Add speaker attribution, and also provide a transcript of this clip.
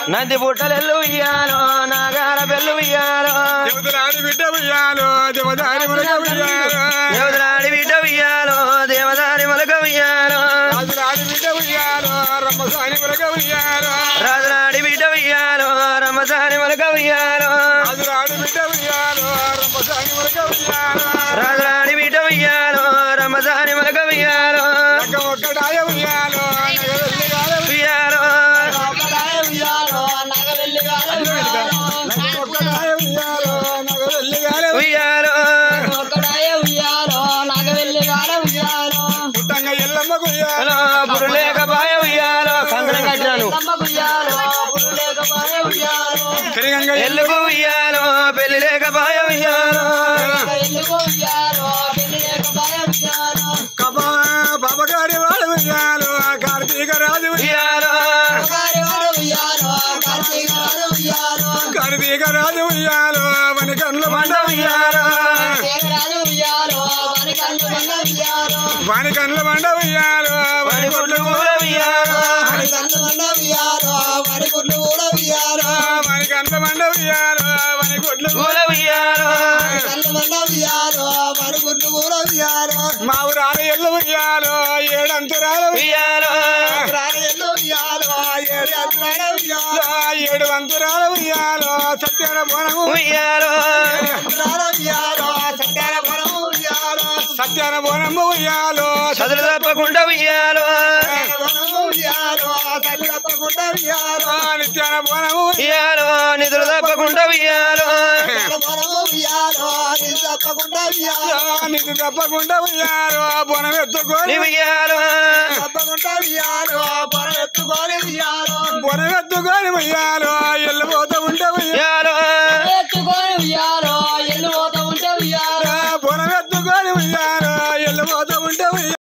Speaker 1: నంది పుట్టలెల్లు ఉయ్యాలో నాగాల బెల్లు ఉయ్యాలో
Speaker 2: దేవతలాడి బిడ్డ ఉయ్యాలో దేవదారి మునగ ఉయ్యాలో
Speaker 1: దేవతలాడి బిడ్డ ఉయ్యాలో దేవదారి మొలక ఉయ్యాలో
Speaker 2: రాజులాడి బిడ్డ ఉయ్యాలో రమ్మసాని మునగ ఉయ్యాలో
Speaker 1: రాజులాడి బిడ్డ ఉయ్యాలో రమ్మసాని మొలక ఉయ్యాలో
Speaker 2: రాజులాడి బిడ్డ ఉయ్యాలో రమ్మసాని మునగ ఉయ్యాలో
Speaker 1: రాజులాడి బిడ్డ ఉయ్యాలో రమ్మసాని మొలక ఉయ్యాలో
Speaker 2: లగ్గ ఒక్కడాయ ఉయ్యాలో నగవెల్లిగాల
Speaker 1: ఉయ్యాలో
Speaker 2: లగ్గ ఒక్కడాయ ఉయ్యాలో నగవెల్లిగాల
Speaker 1: ఉయ్యాలో
Speaker 2: పుట్టంగ ఎల్లమ్మకు ఉయ్యాలో
Speaker 1: హలో పురులేక బాయ ఉయ్యాలో కంకణం కట్టినాను
Speaker 2: తిరిగంగ
Speaker 1: ఎల్లుకు ఉయ్యాలో పెళ్లి లేక బాయ ఉయ్యాలో
Speaker 2: కబా బాబగారి వాడు ఉయ్యాలో కార్తీక రాజు
Speaker 1: ఉయ్యాలో
Speaker 2: కార్తీక రాజు ఉయ్యాలో మన కన్నుల బండ ఉయ్యాలో వాని కన్నుల బండ ఉయ్యాలో వాని కొట్లు
Speaker 1: పూల ఉయ్యాలో
Speaker 2: వాని కన్నుల బండ ఉయ్యాలో వాని కొట్లు
Speaker 1: పూల ఉయ్యాలో
Speaker 2: మా ఊరాల ఎల్లు ఉయ్యాలో ఏడంతరాల
Speaker 1: ఉయ్యాలో
Speaker 2: ఏడు అంతరాల ఉయ్యాలో సత్యాన బోనము
Speaker 1: ఉయ్యాలో
Speaker 2: సత్యాన బోనము ఉయ్యాలో
Speaker 1: చదువు తప్పకుండా ఉయ్యాలో
Speaker 2: నిత్యాన బోనము
Speaker 1: ఉయ్యాలో నిధులు తప్పకుండా ఉయ్యాలో
Speaker 2: నిధి తప్పకుండా ఉయ్యాలో బోనం ఎత్తుకొని
Speaker 1: నీ ఉయ్యాలో
Speaker 2: బొన ఎత్తుకొని ఉయ్యాలో ఎల్లిపోతా